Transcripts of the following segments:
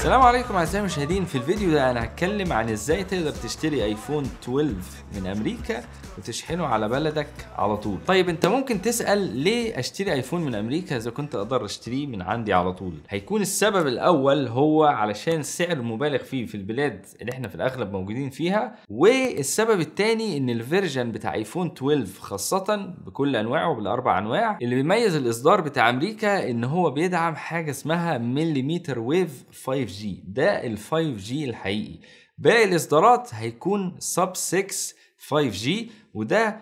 السلام عليكم اعزائي المشاهدين في الفيديو ده انا هتكلم عن ازاي تقدر تشتري ايفون 12 من امريكا وتشحنه على بلدك على طول طيب انت ممكن تسال ليه اشتري ايفون من امريكا اذا كنت اقدر اشتريه من عندي على طول هيكون السبب الاول هو علشان السعر مبالغ فيه في البلاد اللي احنا في الاغلب موجودين فيها والسبب الثاني ان الفيرجن بتاع ايفون 12 خاصه بكل انواعه بالاربع انواع اللي بيميز الاصدار بتاع امريكا ان هو بيدعم حاجه اسمها مليمتر ويف 5G ده ال 5G الحقيقي باقي الاصدارات هيكون سب 6 5G وده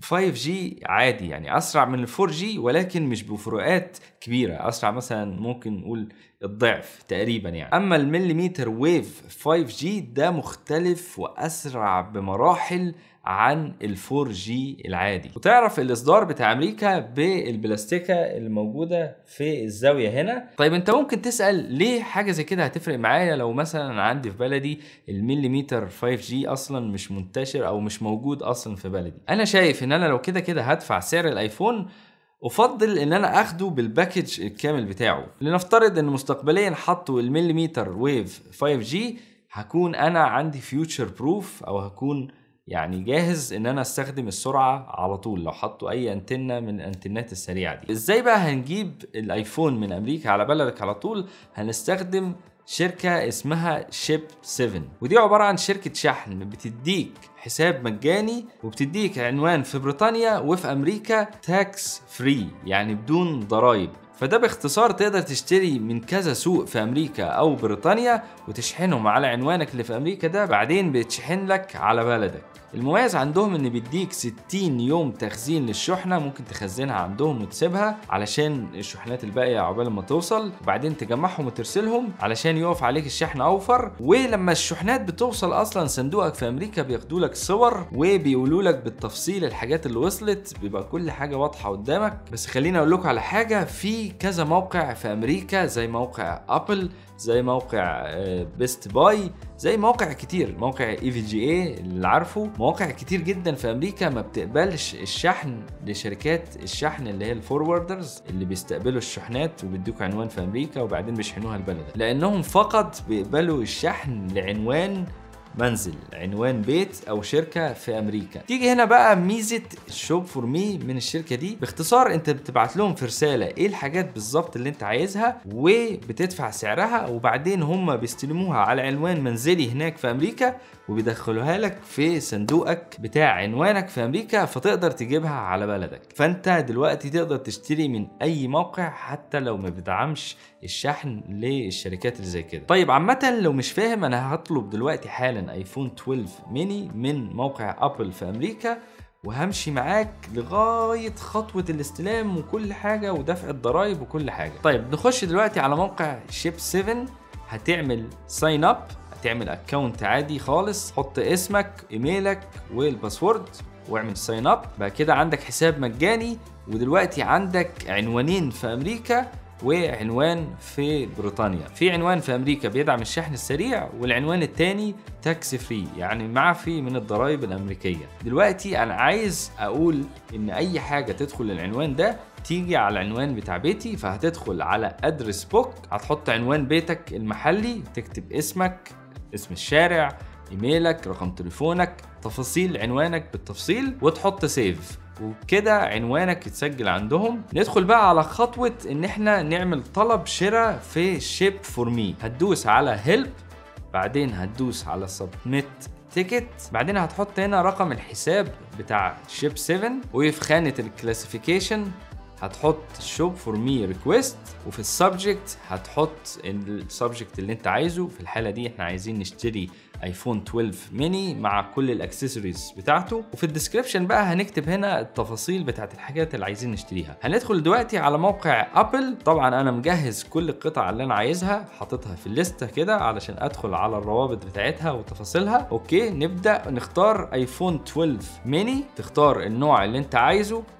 5G عادي يعني اسرع من ال 4G ولكن مش بفروقات كبيره اسرع مثلا ممكن نقول الضعف تقريبا يعني اما المليمتر ويف 5G ده مختلف واسرع بمراحل عن ال 4G العادي وتعرف الاصدار بتاع امريكا بالبلاستيكه اللي موجوده في الزاويه هنا طيب انت ممكن تسال ليه حاجه زي كده هتفرق معايا لو مثلا عندي في بلدي المليمتر 5G اصلا مش منتشر او مش موجود اصلا في بلدي انا شايف ان انا لو كده كده هدفع سعر الايفون افضل ان انا اخده بالباكج الكامل بتاعه لنفترض ان مستقبليا حطوا المليمتر ويف 5G هكون انا عندي فيوتشر بروف او هكون يعني جاهز ان انا استخدم السرعه على طول لو حطوا اي انتنه من الانتنات السريعه دي ازاي بقى هنجيب الايفون من امريكا على بلدك على طول هنستخدم شركة اسمها شيب 7 ودي عبارة عن شركة شحن بتديك حساب مجاني وبتديك عنوان في بريطانيا وفي أمريكا تاكس فري يعني بدون ضرائب فده باختصار تقدر تشتري من كذا سوق في امريكا او بريطانيا وتشحنهم على عنوانك اللي في امريكا ده بعدين بتشحن لك على بلدك المميز عندهم ان بيديك 60 يوم تخزين للشحنه ممكن تخزنها عندهم وتسيبها علشان الشحنات الباقيه عقبال ما توصل وبعدين تجمعهم وترسلهم علشان يقف عليك الشحن اوفر ولما الشحنات بتوصل اصلا صندوقك في امريكا بياخدوا لك صور وبيقولوا لك بالتفصيل الحاجات اللي وصلت بيبقى كل حاجه واضحه قدامك بس خليني اقول لكم على حاجه في كذا موقع في امريكا زي موقع ابل زي موقع بيست باي زي مواقع كتير موقع اي في جي اي اللي عارفه مواقع كتير جدا في امريكا ما بتقبلش الشحن لشركات الشحن اللي هي الفوروردرز اللي بيستقبلوا الشحنات وبيدوك عنوان في امريكا وبعدين بيشحنوها لبلدك لانهم فقط بيقبلوا الشحن لعنوان منزل عنوان بيت او شركه في امريكا تيجي هنا بقى ميزه شوب فور مي من الشركه دي باختصار انت بتبعت لهم في رساله ايه الحاجات بالظبط اللي انت عايزها وبتدفع سعرها وبعدين هم بيستلموها على عنوان منزلي هناك في امريكا وبيدخلوها لك في صندوقك بتاع عنوانك في امريكا فتقدر تجيبها على بلدك فانت دلوقتي تقدر تشتري من اي موقع حتى لو ما بيدعمش الشحن للشركات اللي زي كده طيب عامه لو مش فاهم انا هطلب دلوقتي حالا ايفون 12 ميني من موقع ابل في امريكا وهمشي معاك لغايه خطوه الاستلام وكل حاجه ودفع الضرايب وكل حاجه طيب نخش دلوقتي على موقع شيب 7 هتعمل ساين اب هتعمل اكونت عادي خالص حط اسمك ايميلك والباسورد واعمل ساين اب بعد كده عندك حساب مجاني ودلوقتي عندك عنوانين في امريكا وعنوان في بريطانيا في عنوان في امريكا بيدعم الشحن السريع والعنوان الثاني تاكس فري يعني معفي من الضرائب الامريكيه دلوقتي انا عايز اقول ان اي حاجه تدخل العنوان ده تيجي على العنوان بتاع بيتي فهتدخل على ادرس بوك هتحط عنوان بيتك المحلي تكتب اسمك اسم الشارع ايميلك رقم تليفونك تفاصيل عنوانك بالتفصيل وتحط سيف وبكده عنوانك يتسجل عندهم ندخل بقى على خطوة ان احنا نعمل طلب شراء في شيب فور مي هتدوس على هيلب بعدين هتدوس على سبميت تيكت بعدين هتحط هنا رقم الحساب بتاع شيب 7 وفي خانة الكلاسيفيكيشن هتحط شوب فور مي ريكويست وفي السبجكت هتحط السبجكت اللي انت عايزه في الحاله دي احنا عايزين نشتري ايفون 12 ميني مع كل الاكسسوارز بتاعته وفي الديسكربشن بقى هنكتب هنا التفاصيل بتاعت الحاجات اللي عايزين نشتريها هندخل دلوقتي على موقع ابل طبعا انا مجهز كل القطع اللي انا عايزها حاططها في الليسته كده علشان ادخل على الروابط بتاعتها وتفاصيلها اوكي نبدا نختار ايفون 12 ميني تختار النوع اللي انت عايزه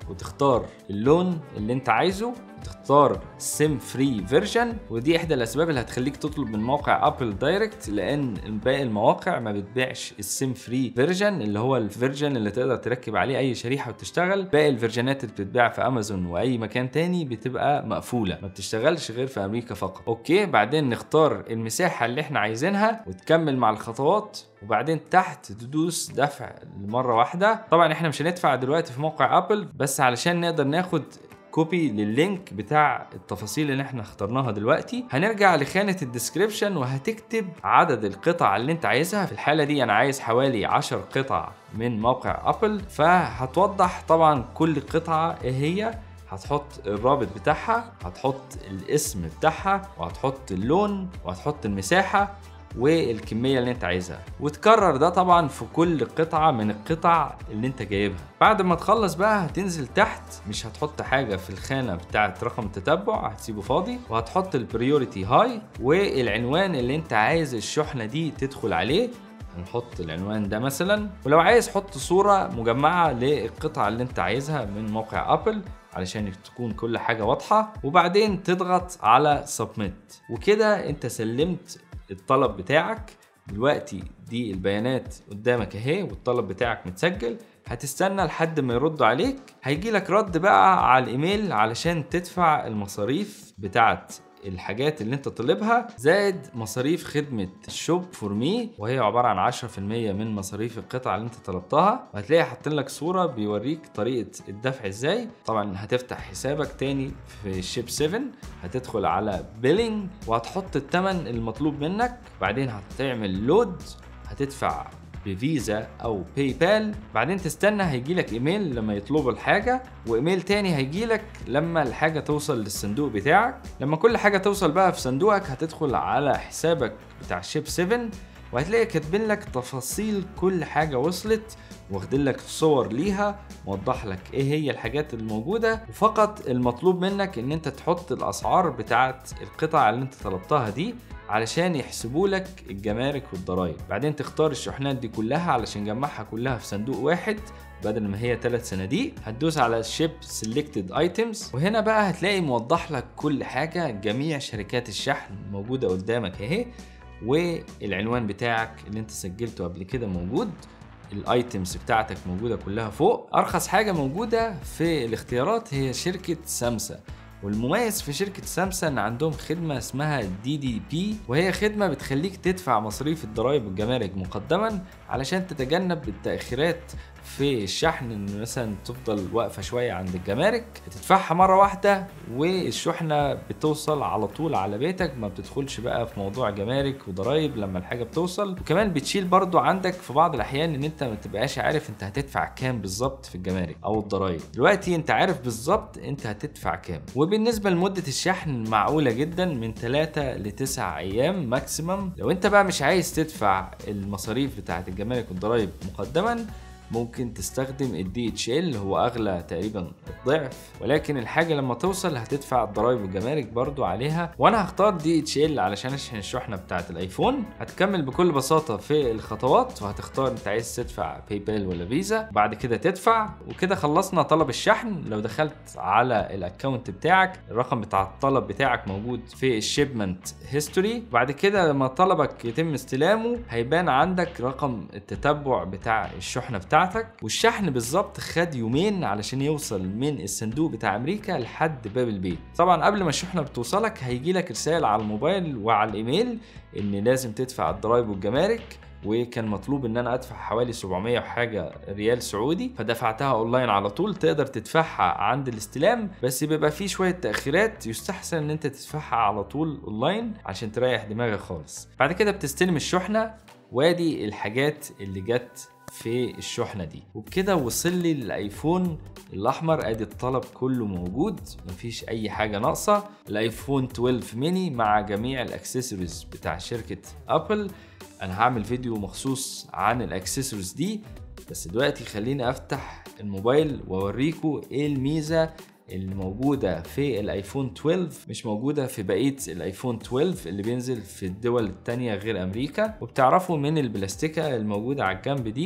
وتختار اللون اللي انت عايزه تختار سيم فري فيرجن ودي احدى الاسباب اللي هتخليك تطلب من موقع ابل دايركت لان باقي المواقع ما بتبيعش السيم فري فيرجن اللي هو الفيرجن اللي تقدر تركب عليه اي شريحه وتشتغل باقي الفيرجنات اللي بتتباع في امازون واي مكان تاني بتبقى مقفوله ما بتشتغلش غير في امريكا فقط اوكي بعدين نختار المساحه اللي احنا عايزينها وتكمل مع الخطوات وبعدين تحت تدوس دفع لمره واحده طبعا احنا مش هندفع دلوقتي في موقع ابل بس علشان نقدر ناخد كوبي لللينك بتاع التفاصيل اللي احنا اخترناها دلوقتي هنرجع لخانة الديسكريبشن وهتكتب عدد القطع اللي انت عايزها في الحالة دي انا عايز حوالي 10 قطع من موقع ابل فهتوضح طبعا كل قطعة ايه هي هتحط الرابط بتاعها هتحط الاسم بتاعها وهتحط اللون وهتحط المساحة والكميه اللي انت عايزها وتكرر ده طبعا في كل قطعه من القطع اللي انت جايبها بعد ما تخلص بقى هتنزل تحت مش هتحط حاجه في الخانه بتاعه رقم التتبع هتسيبه فاضي وهتحط البريوريتي هاي والعنوان اللي انت عايز الشحنه دي تدخل عليه هنحط العنوان ده مثلا ولو عايز حط صوره مجمعه للقطعه اللي انت عايزها من موقع ابل علشان تكون كل حاجه واضحه وبعدين تضغط على سبميت وكده انت سلمت الطلب بتاعك دلوقتي دي البيانات قدامك اهي والطلب بتاعك متسجل هتستنى لحد ما يردوا عليك هيجي لك رد بقى على الايميل علشان تدفع المصاريف بتاعت الحاجات اللي انت طالبها زائد مصاريف خدمة شوب فور مي وهي عبارة عن 10% من مصاريف القطعة اللي انت طلبتها وهتلاقي حاطين لك صورة بيوريك طريقة الدفع ازاي طبعا هتفتح حسابك تاني في شيب 7 هتدخل على بيلينج وهتحط الثمن المطلوب منك بعدين هتعمل لود هتدفع بفيزا او باي بال بعدين تستنى هيجيلك ايميل لما يطلبوا الحاجه وايميل تاني هيجيلك لما الحاجه توصل للصندوق بتاعك لما كل حاجه توصل بقى في صندوقك هتدخل على حسابك بتاع شيب 7 وهتلاقي كاتبين لك تفاصيل كل حاجة وصلت واخدين لك صور ليها موضح لك ايه هي الحاجات الموجودة وفقط المطلوب منك ان انت تحط الاسعار بتاعت القطع اللي انت طلبتها دي علشان يحسبوا لك الجمارك والضرايب بعدين تختار الشحنات دي كلها علشان نجمعها كلها في صندوق واحد بدل ما هي ثلاث صناديق هتدوس على شيب سيلكتد ايتمز وهنا بقى هتلاقي موضح لك كل حاجه جميع شركات الشحن موجوده قدامك اهي والعنوان بتاعك اللي انت سجلته قبل كده موجود الايتمز بتاعتك موجوده كلها فوق ارخص حاجه موجوده في الاختيارات هي شركه سامسا والمميز في شركة سامسا ان عندهم خدمة اسمها دي دي بي وهي خدمة بتخليك تدفع مصاريف الضرائب والجمارك مقدما علشان تتجنب التأخيرات في الشحن ان مثلا تفضل واقفه شويه عند الجمارك بتدفعها مره واحده والشحنه بتوصل على طول على بيتك ما بتدخلش بقى في موضوع جمارك وضرايب لما الحاجه بتوصل وكمان بتشيل برضو عندك في بعض الاحيان ان انت ما تبقاش عارف انت هتدفع كام بالظبط في الجمارك او الضرايب دلوقتي انت عارف بالظبط انت هتدفع كام وبالنسبه لمده الشحن معقوله جدا من 3 ل 9 ايام ماكسيمم لو انت بقى مش عايز تدفع المصاريف بتاعه الجمارك والضرايب مقدما ممكن تستخدم الدي اتش ال هو اغلى تقريبا الضعف ولكن الحاجه لما توصل هتدفع الضرايب والجمارك برضو عليها وانا هختار دي اتش ال علشان اشحن الشحنه بتاعه الايفون هتكمل بكل بساطه في الخطوات وهتختار انت عايز تدفع باي بال ولا فيزا بعد كده تدفع وكده خلصنا طلب الشحن لو دخلت على الاكونت بتاعك الرقم بتاع الطلب بتاعك موجود في الشيبمنت هيستوري بعد كده لما طلبك يتم استلامه هيبان عندك رقم التتبع بتاع الشحنه بتاعتك بتاعتك والشحن بالظبط خد يومين علشان يوصل من الصندوق بتاع امريكا لحد باب البيت طبعا قبل ما الشحنه بتوصلك هيجي لك رساله على الموبايل وعلى الايميل ان لازم تدفع الضرايب والجمارك وكان مطلوب ان انا ادفع حوالي 700 وحاجه ريال سعودي فدفعتها اونلاين على طول تقدر تدفعها عند الاستلام بس بيبقى فيه شويه تاخيرات يستحسن ان انت تدفعها على طول اونلاين عشان تريح دماغك خالص بعد كده بتستلم الشحنه وادي الحاجات اللي جت في الشحنه دي وبكده وصل لي الايفون الاحمر ادي الطلب كله موجود مفيش اي حاجه ناقصه الايفون 12 ميني مع جميع الاكسسوارز بتاع شركه ابل انا هعمل فيديو مخصوص عن الاكسسوارز دي بس دلوقتي خليني افتح الموبايل واوريكم ايه الميزه اللي موجودة في الايفون 12 مش موجودة في بقية الايفون 12 اللي بينزل في الدول التانية غير امريكا وبتعرفوا من البلاستيكة الموجودة على الجنب دي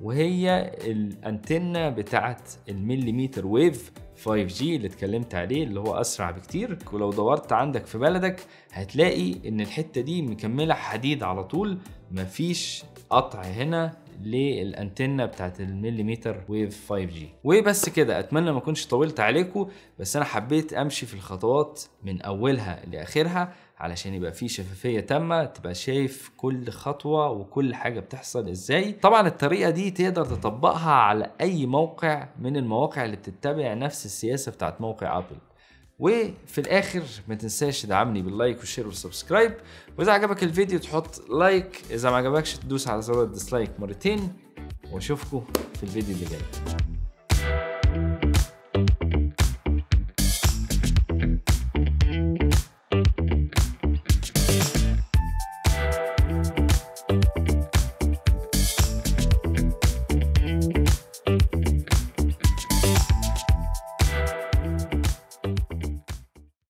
وهي الانتنة بتاعت المليمتر ويف 5G اللي اتكلمت عليه اللي هو اسرع بكتير ولو دورت عندك في بلدك هتلاقي ان الحته دي مكمله حديد على طول مفيش قطع هنا للانتنة بتاعت المليمتر ويف 5G وبس كده اتمنى ما اكونش طولت عليكم بس انا حبيت امشي في الخطوات من اولها لاخرها علشان يبقى في شفافيه تامه تبقى شايف كل خطوه وكل حاجه بتحصل ازاي طبعا الطريقه دي تقدر تطبقها على اي موقع من المواقع اللي بتتبع نفس السياسه بتاعت موقع ابل وفي الاخر ما تنساش تدعمني باللايك والشير والسبسكرايب واذا عجبك الفيديو تحط لايك اذا ما عجبكش تدوس على زر الديسلايك مرتين واشوفكم في الفيديو اللي جاي